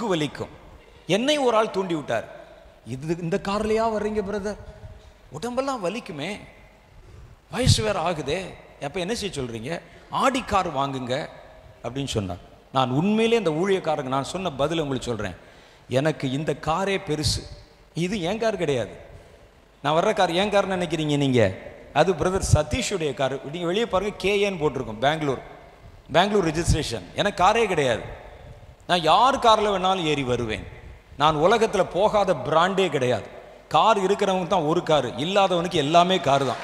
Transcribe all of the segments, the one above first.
முதுகு வலிக்கும் என்னை ஒரு ஆள் தூண்டி விட்டார் இது இந்த கார்லையா வர்றீங்க பிரதர் உடம்பெல்லாம் வலிக்குமே வயசு வேற ஆகுதே அப்போ என்ன செய்ய சொல்கிறீங்க ஆடி கார் வாங்குங்க அப்படின்னு சொன்னார் நான் உண்மையிலே இந்த ஊழியக்காரங்க நான் சொன்ன பதில் உங்களுக்கு சொல்கிறேன் எனக்கு இந்த காரே பெருசு இது என் கார் கிடையாது நான் வர்ற கார் ஏன் கார்னு நினைக்கிறீங்க நீங்கள் அது பிரதர் சதீஷுடைய கார் நீங்கள் வெளியே பாருங்கள் கேஏன்னு போட்டிருக்கோம் பெங்களூர் பெங்களூர் ரெஜிஸ்ட்ரேஷன் எனக்கு காரே கிடையாது நான் யார் காரில் வேணாலும் ஏறி வருவேன் நான் உலகத்தில் போகாத பிராண்டே கிடையாது கார் இருக்கிறவங்க தான் ஒரு கார் இல்லாதவனுக்கு எல்லாமே கார் தான்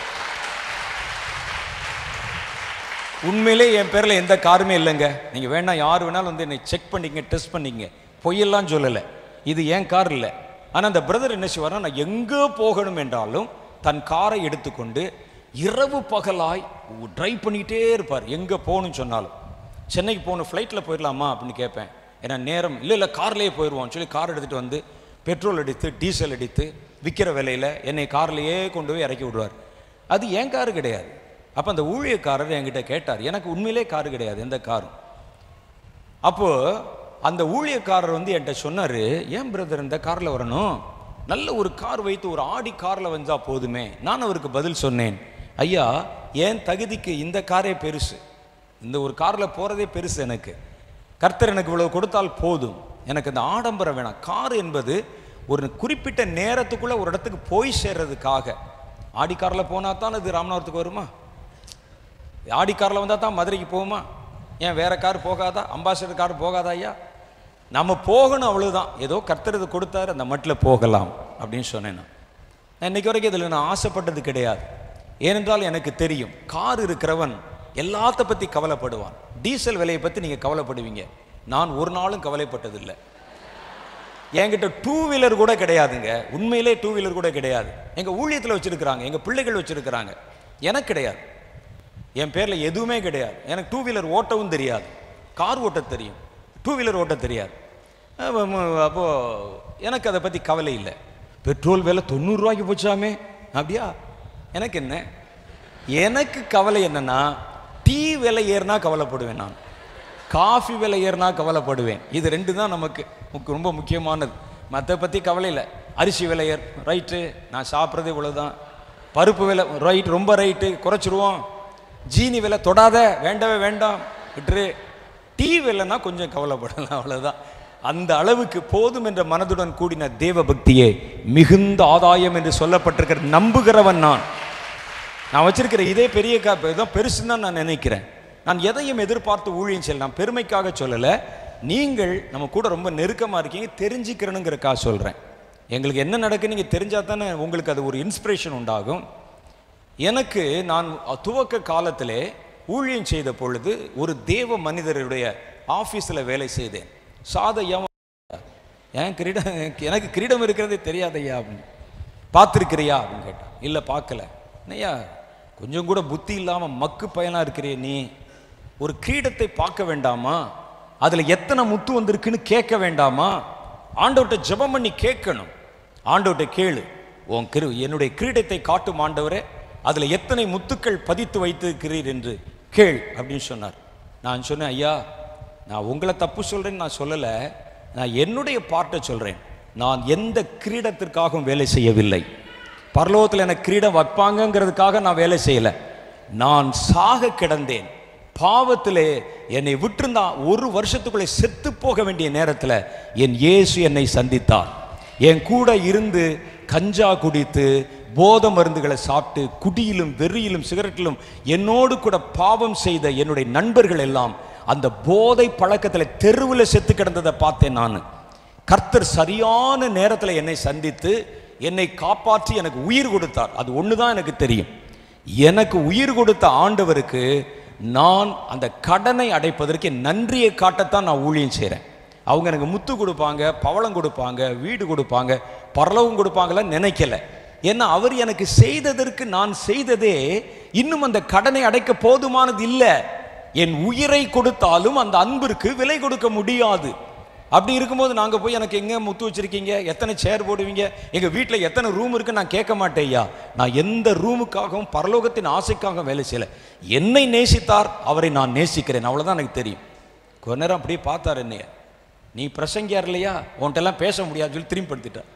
உண்மையிலே என் பேரில் எந்த காருமே இல்லைங்க நீங்கள் வேணா யார் வேணாலும் வந்து என்னை செக் பண்ணிங்க டெஸ்ட் பண்ணிங்க பொய்யெல்லாம் சொல்லலை இது என் கார் இல்லை ஆனால் அந்த பிரதர் என்ன செய்வார்னா நான் எங்கே போகணும் என்றாலும் தன் காரை எடுத்துக்கொண்டு இரவு பகலாய் ட்ரைவ் பண்ணிக்கிட்டே இருப்பார் எங்கே போகணும்னு சொன்னாலும் சென்னைக்கு போகணும் ஃப்ளைட்டில் போயிடலாமா அப்படின்னு கேட்பேன் ஏன்னா நேரம் இல்லை இல்லை கார்லேயே போயிடுவோம் சொல்லி கார் எடுத்துகிட்டு வந்து பெட்ரோல் அடித்து டீசல் அடித்து விற்கிற விலையில் என்னை கார்லேயே கொண்டு போய் இறக்கி விடுவார் அது என் காரு கிடையாது அப்போ அந்த ஊழியக்காரர் என்கிட்ட கேட்டார் எனக்கு உண்மையிலே காரு கிடையாது எந்த காரும் அப்போ அந்த ஊழியக்காரர் வந்து என்கிட்ட சொன்னார் ஏன் பிரதர் இந்த காரில் வரணும் நல்ல ஒரு கார் வைத்து ஒரு ஆடி காரில் வந்தா போதுமே நான் அவருக்கு பதில் சொன்னேன் ஐயா என் தகுதிக்கு இந்த காரே பெருசு இந்த ஒரு காரில் போகிறதே பெருசு எனக்கு கர்த்தர் எனக்கு இவ்வளவு கொடுத்தால் போதும் எனக்கு இந்த ஆடம்பரம் வேணாம் கார் என்பது ஒரு குறிப்பிட்ட நேரத்துக்குள்ளே ஒரு இடத்துக்கு போய் சேர்றதுக்காக ஆடி காரில் போனால் தான் அது ராமநாதத்துக்கு வருமா ஆடி காரில் வந்தால் தான் மதுரைக்கு போகுமா ஏன் வேற கார் போகாதா அம்பாசிடர் கார் போகாதா ஐயா நம்ம போகணும் அவ்வளவுதான் ஏதோ கர்த்தர் இது கொடுத்தாரு அந்த மட்டில் போகலாம் அப்படின்னு சொன்னேன் நான் நான் இன்னைக்கு வரைக்கும் இதில் நான் ஆசைப்பட்டது கிடையாது ஏனென்றால் எனக்கு தெரியும் கார் இருக்கிறவன் எல்லாத்த பற்றி கவலைப்படுவான் டீசல் விலையை பற்றி நீங்கள் கவலைப்படுவீங்க நான் ஒரு நாளும் கவலைப்பட்டதில்லை என்கிட்ட டூ வீலர் கூட கிடையாதுங்க உண்மையிலே டூ வீலர் கூட கிடையாது எங்கள் ஊழியத்தில் வச்சுருக்கிறாங்க எங்கள் பிள்ளைகள் வச்சுருக்கிறாங்க எனக்கு கிடையாது என் பேரில் எதுவுமே கிடையாது எனக்கு டூ வீலர் ஓட்டவும் தெரியாது கார் ஓட்ட தெரியும் டூ வீலர் ஓட்ட தெரியாது அப்போ ம- அப்போ எனக்கு அதை பற்றி கவலை இல்லை பெட்ரோல் விலை தொண்ணூறுரூவாய்க்கு போச்சாமே அப்படியா எனக்கு என்ன எனக்கு கவலை என்னன்னா டீ விலை ஏறினா கவலைப்படுவேன் நான் காஃபி விலை ஏறினா கவலைப்படுவேன் இது ரெண்டு தான் நமக்கு முக்கு- ரொம்ப முக்கியமானது மற்ற பற்றி கவலை இல்லை அரிசி விலை ஏர் ரைட்டு நான் சாப்பிட்றது இவ்வளவுதான் பருப்பு விலை ரைட் ரொம்ப ரைட்டு குறைச்சிருவோம் ஜீனி விலை தொடாத வேண்டவே வேண்டாம் விட்டுரு டீ விலைன்னா கொஞ்சம் கவலைப்படலாம் அவ்வளவுதான் அந்த அளவுக்கு போதும் என்ற மனதுடன் கூடின தேவ பக்தியே மிகுந்த ஆதாயம் என்று சொல்லப்பட்டிருக்கிற நம்புகிறவன் நான் நான் வச்சிருக்கிற இதே பெரிய கா இதான் பெருசுன்னு தான் நான் நினைக்கிறேன் நான் எதையும் எதிர்பார்த்து ஊழியம் செய்யல நான் பெருமைக்காக சொல்லலை நீங்கள் நம்ம கூட ரொம்ப நெருக்கமாக இருக்கீங்க தெரிஞ்சுக்கிறணுங்கிறக்காக சொல்கிறேன் எங்களுக்கு என்ன நடக்குன்னு நீங்கள் தெரிஞ்சால் தானே உங்களுக்கு அது ஒரு இன்ஸ்பிரேஷன் உண்டாகும் எனக்கு நான் துவக்க காலத்திலே ஊழியம் செய்த பொழுது ஒரு தேவ மனிதருடைய ஆஃபீஸில் வேலை செய்தேன் சாதையா ஏன் கிரீடம் எனக்கு கிரீடம் இருக்கிறதே தெரியாதையா அப்படின்னு பார்த்துருக்கிறியா அப்படின்னு கேட்டான் இல்லை பார்க்கல ஐயா கொஞ்சம் கூட புத்தி இல்லாமல் மக்கு பயனாக இருக்கிறிய நீ ஒரு கிரீடத்தை பார்க்க வேண்டாமா அதில் எத்தனை முத்து வந்திருக்குன்னு கேட்க வேண்டாமா ஆண்டவர்கிட்ட ஜெபம் பண்ணி கேட்கணும் ஆண்டவர்கிட்ட கேளு உன் கிரு என்னுடைய கிரீடத்தை காட்டும் ஆண்டவரே அதில் எத்தனை முத்துக்கள் பதித்து வைத்திருக்கிறீர் என்று கேள் அப்படின்னு சொன்னார் நான் சொன்னேன் ஐயா நான் உங்களை தப்பு சொல்கிறேன்னு நான் சொல்லலை நான் என்னுடைய பார்ட்டை சொல்கிறேன் நான் எந்த கிரீடத்திற்காகவும் வேலை செய்யவில்லை பரலோகத்தில் எனக்கு கிரீடம் வைப்பாங்கங்கிறதுக்காக நான் வேலை செய்யலை நான் சாக கிடந்தேன் பாவத்திலே என்னை விட்டிருந்தா ஒரு வருஷத்துக்குள்ளே செத்து போக வேண்டிய நேரத்தில் என் இயேசு என்னை சந்தித்தார் என் கூட இருந்து கஞ்சா குடித்து போத மருந்துகளை சாப்பிட்டு குடியிலும் வெறியிலும் சிகரெட்டிலும் என்னோடு கூட பாவம் செய்த என்னுடைய நண்பர்கள் எல்லாம் அந்த போதை பழக்கத்தில் தெருவில் செத்து கிடந்ததை பார்த்தேன் நான் கர்த்தர் சரியான நேரத்தில் என்னை சந்தித்து என்னை காப்பாற்றி எனக்கு உயிர் கொடுத்தார் அது ஒன்று தான் எனக்கு தெரியும் எனக்கு உயிர் கொடுத்த ஆண்டவருக்கு நான் அந்த கடனை அடைப்பதற்கு என் நன்றியை காட்டத்தான் நான் ஊழியம் செய்கிறேன் அவங்க எனக்கு முத்து கொடுப்பாங்க பவளம் கொடுப்பாங்க வீடு கொடுப்பாங்க பரலவும் கொடுப்பாங்களான்னு நினைக்கல ஏன்னா அவர் எனக்கு செய்ததற்கு நான் செய்ததே இன்னும் அந்த கடனை அடைக்க போதுமானது இல்லை என் உயிரை கொடுத்தாலும் அந்த அன்பிற்கு விலை கொடுக்க முடியாது அப்படி இருக்கும்போது நாங்கள் போய் எனக்கு எங்கே முத்து வச்சிருக்கீங்க எத்தனை சேர் போடுவீங்க எங்கள் வீட்டில் எத்தனை ரூம் இருக்கு நான் கேட்க மாட்டேயா நான் எந்த ரூமுக்காகவும் பரலோகத்தின் ஆசைக்காகவும் வேலை செய்யலை என்னை நேசித்தார் அவரை நான் நேசிக்கிறேன் அவ்வளோதான் எனக்கு தெரியும் கொஞ்ச நேரம் அப்படியே பார்த்தார் என்னைய நீ பிரசங்கியார் இல்லையா உன்கிட்டலாம் பேச முடியாதுன்னு சொல்லி திரும்பி படுத்திட்டார்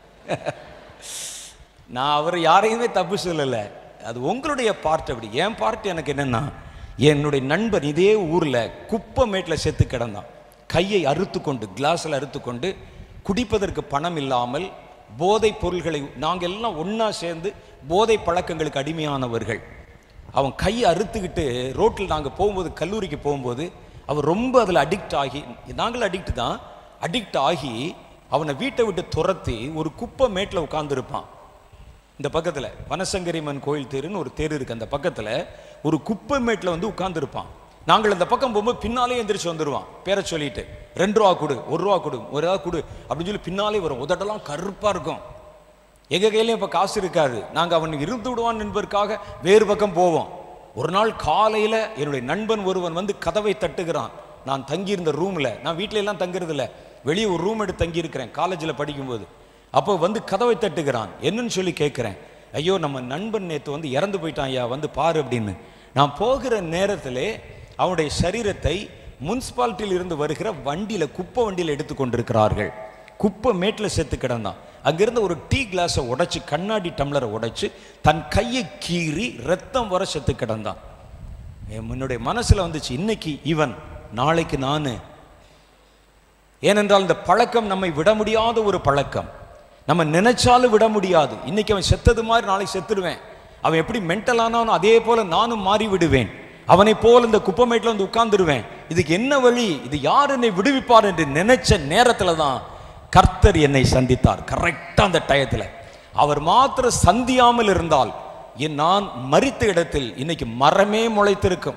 நான் அவர் யாரையுமே தப்பு சொல்லலை அது உங்களுடைய பார்ட் அப்படி என் பார்ட் எனக்கு என்னன்னா என்னுடைய நண்பன் இதே ஊரில் குப்பமேட்டில் செத்து கிடந்தான் கையை அறுத்து கொண்டு கிளாஸில் அறுத்து கொண்டு குடிப்பதற்கு பணம் இல்லாமல் போதைப் பொருள்களை நாங்கள் எல்லாம் ஒன்றா சேர்ந்து போதை பழக்கங்களுக்கு அடிமையானவர்கள் அவன் கையை அறுத்துக்கிட்டு ரோட்டில் நாங்கள் போகும்போது கல்லூரிக்கு போகும்போது அவர் ரொம்ப அதில் அடிக்ட் ஆகி நாங்களும் அடிக்ட் தான் அடிக்ட் ஆகி அவனை வீட்டை விட்டு துரத்தி ஒரு குப்பை மேட்டில் உட்காந்துருப்பான் இந்த பக்கத்தில் வனசங்கரிமன் கோயில் தேருன்னு ஒரு தேர் இருக்கு அந்த பக்கத்தில் ஒரு குப்பை மேட்டில் வந்து உட்கார்ந்திருப்பான் நாங்கள் அந்த பக்கம் போகும்போது பின்னாலே எந்திரிச்சு வந்துடுவான் பேரை சொல்லிட்டு ரெண்டு ரூபா கொடு ஒரு ரூபா கொடு ஒரு ரூபா கொடு அப்படின்னு சொல்லி பின்னாலே வரும் உதட்டெல்லாம் கருப்பாக இருக்கும் எங்க கையிலயும் இப்ப காசு இருக்காது நாங்க அவன் இருந்து விடுவான் என்பதற்காக வேறு பக்கம் போவோம் ஒரு நாள் காலையில என்னுடைய நண்பன் ஒருவன் வந்து கதவை தட்டுகிறான் நான் தங்கியிருந்த ரூம்ல நான் வீட்ல எல்லாம் தங்குறது இல்ல வெளியே ஒரு ரூம் எடுத்து தங்கி இருக்கிறேன் காலேஜில் படிக்கும்போது அப்போ வந்து கதவை தட்டுகிறான் என்னன்னு சொல்லி கேட்குறேன் ஐயோ நம்ம நண்பன் நேத்து வந்து இறந்து போயிட்டான் ஐயா வந்து பாரு அப்படின்னு நான் போகிற நேரத்திலே அவனுடைய சரீரத்தை முனிசிபாலிட்டியில் இருந்து வருகிற வண்டியில குப்பை வண்டியில் எடுத்து கொண்டிருக்கிறார்கள் குப்பை மேட்டில் செத்து கிடந்தான் அங்கிருந்த ஒரு டீ கிளாஸை உடைச்சு கண்ணாடி டம்ளரை உடைச்சு தன் கையை கீறி ரத்தம் வர செத்து கிடந்தான் என் என்னுடைய மனசுல வந்துச்சு இன்னைக்கு இவன் நாளைக்கு நானு ஏனென்றால் இந்த பழக்கம் நம்மை விட முடியாத ஒரு பழக்கம் நம்ம நினைச்சாலும் விட முடியாது இன்னைக்கு அவன் செத்தது மாதிரி நாளைக்கு செத்துடுவேன் அவன் எப்படி மென்டல் ஆனானோ அதே போல நானும் மாறி விடுவேன் அவனை போல இந்த குப்பமேட்டில் வந்து உட்கார்ந்துருவேன் இதுக்கு என்ன வழி இது யார் என்னை விடுவிப்பார் என்று நினைச்ச நேரத்துல தான் கர்த்தர் என்னை சந்தித்தார் கரெக்டா அந்த டயத்துல அவர் மாத்திரம் சந்தியாமல் இருந்தால் என் நான் மரித்த இடத்தில் இன்னைக்கு மரமே முளைத்திருக்கும்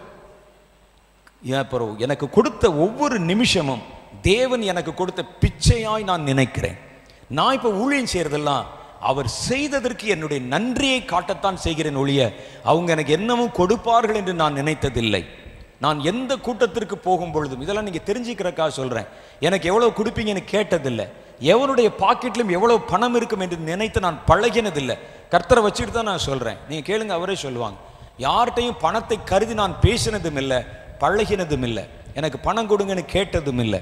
ஏன் அப்புறம் எனக்கு கொடுத்த ஒவ்வொரு நிமிஷமும் தேவன் எனக்கு கொடுத்த பிச்சையாய் நான் நினைக்கிறேன் நான் இப்போ ஊழியம் செய்யறதெல்லாம் அவர் செய்ததற்கு என்னுடைய நன்றியை காட்டத்தான் செய்கிறேன் ஒழிய அவங்க எனக்கு என்னமும் கொடுப்பார்கள் என்று நான் நினைத்ததில்லை நான் எந்த கூட்டத்திற்கு போகும் பொழுதும் இதெல்லாம் நீங்க தெரிஞ்சுக்கிறக்கா சொல்றேன் எனக்கு எவ்வளவு கொடுப்பீங்கன்னு கேட்டதில்லை எவனுடைய பாக்கெட்லும் எவ்வளவு பணம் இருக்கும் என்று நினைத்து நான் பழகினதில்லை கர்த்தரை வச்சுட்டு தான் நான் சொல்றேன் நீங்க கேளுங்க அவரே சொல்லுவாங்க யார்கிட்டையும் பணத்தை கருதி நான் பேசினதும் இல்லை பழகினதும் இல்லை எனக்கு பணம் கொடுங்கன்னு கேட்டதும் இல்லை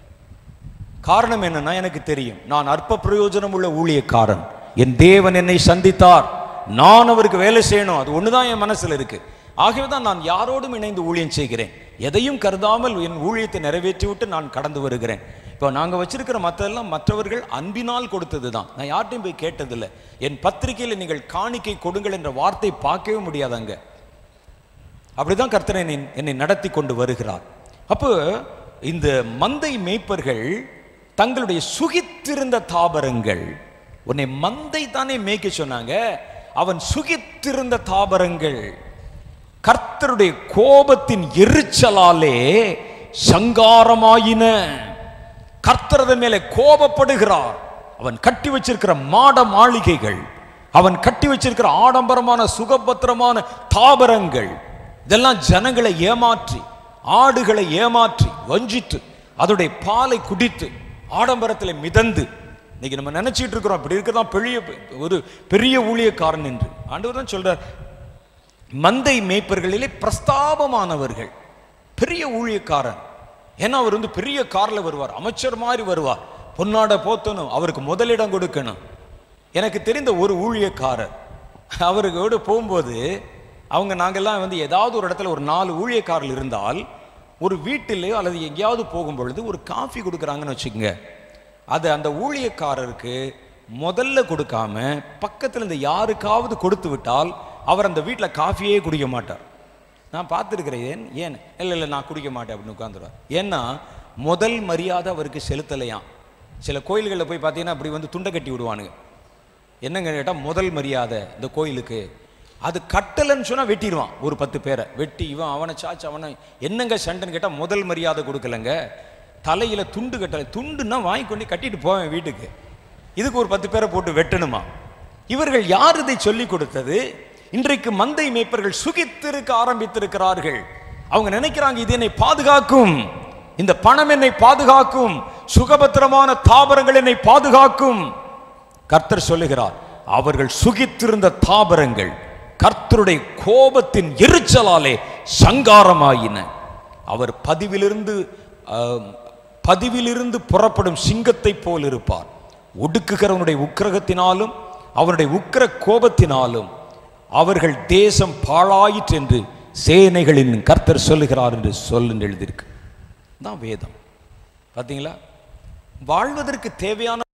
காரணம் என்னன்னா எனக்கு தெரியும் நான் அற்ப பிரயோஜனம் உள்ள ஊழியக்காரன் என் தேவன் என்னை சந்தித்தார் நான் அவருக்கு வேலை செய்யணும் அது ஒண்ணுதான் என் மனசுல இருக்கு ஆகவே தான் நான் யாரோடும் இணைந்து ஊழியம் செய்கிறேன் எதையும் கருதாமல் என் ஊழியத்தை நிறைவேற்றி விட்டு நான் கடந்து வருகிறேன் இப்போ நாங்க வச்சிருக்கிற மற்றெல்லாம் மற்றவர்கள் அன்பினால் கொடுத்தது தான் நான் யார்ட்டையும் போய் கேட்டதில்லை என் பத்திரிகையில் நீங்கள் காணிக்கை கொடுங்கள் என்ற வார்த்தை பார்க்கவே முடியாதாங்க அப்படிதான் கர்த்தர் என்னை என்னை நடத்தி கொண்டு வருகிறார் அப்போ இந்த மந்தை மேய்ப்பர்கள் தங்களுடைய சுகித்திருந்த தாபரங்கள் உன்னை மந்தை தானே மேய்க்க சொன்னாங்க அவன் சுகித்திருந்த தாபரங்கள் கர்த்தருடைய கோபத்தின் எரிச்சலாலே சங்காரமாயின கர்த்தரது மேலே கோபப்படுகிறார் அவன் கட்டி வச்சிருக்கிற மாட மாளிகைகள் அவன் கட்டி வச்சிருக்கிற ஆடம்பரமான சுகபத்திரமான தாபரங்கள் இதெல்லாம் ஜனங்களை ஏமாற்றி ஆடுகளை ஏமாற்றி வஞ்சித்து அதோடைய பாலை குடித்து ஆடம்பரத்தில் மிதந்து இன்னைக்கு நம்ம நினைச்சிட்டு இருக்கிறோம் இப்படி இருக்கதான் பெரிய ஒரு பெரிய ஊழியக்காரன் என்று ஆண்டவர் தான் சொல்றார் மந்தை மேய்ப்பர்களிலே பிரஸ்தாபமானவர்கள் பெரிய ஊழியக்காரன் ஏன்னா அவர் வந்து பெரிய கார்ல வருவார் அமைச்சர் மாதிரி வருவார் பொன்னாட போத்தணும் அவருக்கு முதலிடம் கொடுக்கணும் எனக்கு தெரிந்த ஒரு ஊழியக்காரர் அவருக்கோடு போகும்போது அவங்க நாங்கெல்லாம் வந்து ஏதாவது ஒரு இடத்துல ஒரு நாலு ஊழியக்காரர்கள் இருந்தால் ஒரு வீட்டிலேயோ அல்லது எங்கேயாவது போகும் பொழுது ஒரு காஃபி கொடுக்குறாங்கன்னு வச்சுக்கோங்க அது அந்த ஊழியக்காரருக்கு முதல்ல கொடுக்காம பக்கத்தில் இந்த யாருக்காவது கொடுத்து விட்டால் அவர் அந்த வீட்டில் காஃபியே குடிக்க மாட்டார் நான் பார்த்துருக்கிறேன் ஏன் ஏன் இல்லை இல்லை நான் குடிக்க மாட்டேன் அப்படின்னு உட்காந்துருவார் ஏன்னா முதல் மரியாதை அவருக்கு செலுத்தலையாம் சில கோயில்களில் போய் பார்த்தீங்கன்னா அப்படி வந்து துண்டை கட்டி விடுவானுங்க என்னங்க கேட்டால் முதல் மரியாதை இந்த கோயிலுக்கு அது கட்டலைன்னு சொன்னால் வெட்டிடுவான் ஒரு பத்து பேரை வெட்டி இவன் அவனை சாச்சு அவனை என்னங்க சண்டைன்னு கேட்டால் முதல் மரியாதை கொடுக்கலங்க தலையில துண்டு கட்டலை துண்டுன்னா வாங்கி கொண்டு கட்டிட்டு போவேன் வீட்டுக்கு இதுக்கு ஒரு பத்து பேரை போட்டு வெட்டணுமா இவர்கள் யார் இதை சொல்லி கொடுத்தது இன்றைக்கு மந்தை மேய்ப்பர்கள் சுகித்திருக்க ஆரம்பித்திருக்கிறார்கள் அவங்க நினைக்கிறாங்க இது என்னை பாதுகாக்கும் இந்த பணம் என்னை பாதுகாக்கும் சுகபத்திரமான தாபரங்கள் என்னை பாதுகாக்கும் கர்த்தர் சொல்லுகிறார் அவர்கள் சுகித்திருந்த தாபரங்கள் கர்த்தருடைய கோபத்தின் எரிச்சலாலே சங்காரமாயின அவர் பதிவிலிருந்து ஆம், பதிவிலிருந்து புறப்படும் சிங்கத்தைப் போல் இருப்பார் ஒடுக்குகிறவனுடைய உக்கிரகத்தினாலும் அவனுடைய உக்கிர கோபத்தினாலும் அவர்கள் தேசம் பாழாயிற்று என்று சேனைகளின் கர்த்தர் சொல்லுகிறார் என்று சொல்லு எழுதியிருக்கு தான் வேதம் பார்த்தீங்களா வாழ்வதற்கு தேவையான